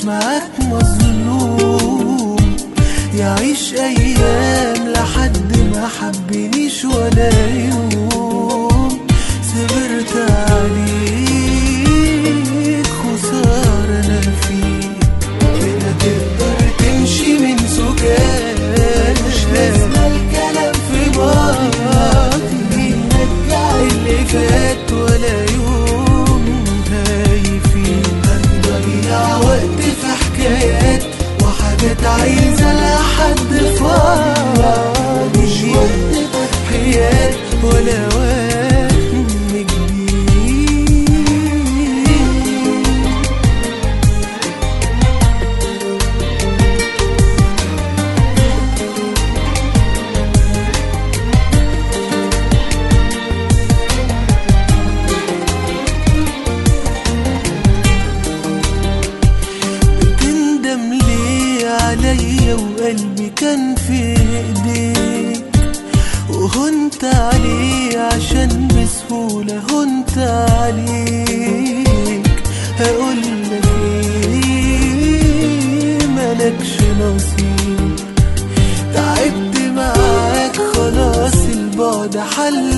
معاك مظلوم يعيش ايام لحد ما حبنيش ولا يوم صبرت عليك خسارة انا فيك كده تقدر تمشي من سكات مش لازم الكلام في باطي نرجع اللي فات ولا يوم هايفين هنضيع وقت في حكايات وحاجات عايزة لحد فاضي مش وقت تضحيات ولا وهم كبير بتندم ليه عليا وقلبي كان في ايديك وهنت عليه عشان بسهولة هنت عليك هقولك ايه ملكش نصيب تعبت معاك خلاص البعد حل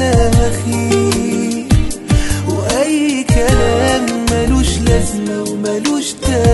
اخير واي كلام ملوش لازمه وملوش تأثير